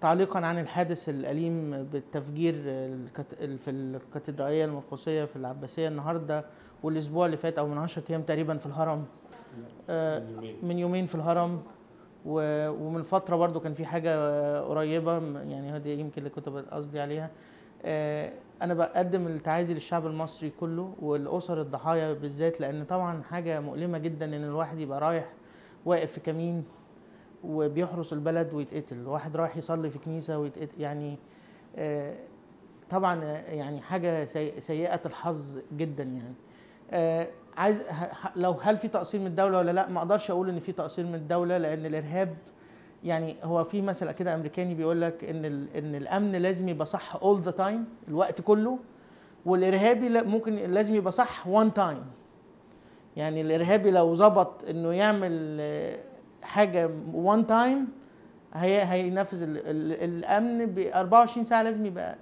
تعليقا عن الحادث الأليم بالتفجير الكت- في الكاتدرائية المرقسية في العباسية النهاردة والأسبوع اللي فات أو من 10 أيام تقريبا في الهرم آه، من يومين في الهرم و- ومن فترة برضو كان في حاجة آه، قريبة م- يعني هذه يمكن اللي كنت قصدي عليها آه، أنا بقدم التعازي للشعب المصري كله والأسر الضحايا بالذات لأن طبعا حاجة مؤلمة جدا إن الواحد يبقى رايح واقف في كمين وبيحرس البلد ويتقتل واحد رايح يصلي في كنيسة ويتقتل يعني آه، طبعا آه، يعني حاجة سي- سيئة الحظ جدا يعني آه، عايز ه- ه- لو هل في تقصير من الدولة ولا لا ما اقدرش اقول ان في تقصير من الدولة لان الارهاب يعني هو في مثل كده امريكاني بيقول لك ان ال- ان الامن لازم يبقى صح all the time الوقت كله والارهابي لا- ممكن لازم يبقى صح one time يعني الارهابي لو ظبط انه يعمل آه، حاجه one time هي هينفذ ال- ال- الامن ب 24 ساعه لازم يبقى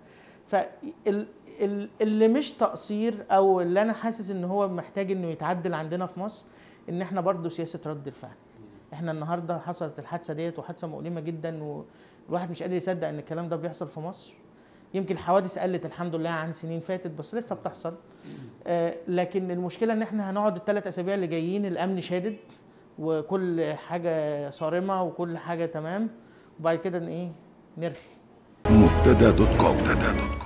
فاللي مش تقصير او اللي انا حاسس ان هو محتاج انه يتعدل عندنا في مصر ان احنا برضو سياسه رد الفعل احنا النهارده حصلت الحادثه ديت وحادثه مؤلمه جدا والواحد مش قادر يصدق ان الكلام ده بيحصل في مصر يمكن الحوادث قلت الحمد لله عن سنين فاتت بس لسه بتحصل آه لكن المشكله ان احنا هنقعد الثلاث اسابيع اللي جايين الامن شادد وكل حاجه صارمه وكل حاجه تمام وبعد كده ن- ايه نرخي مبتدا دوت كوم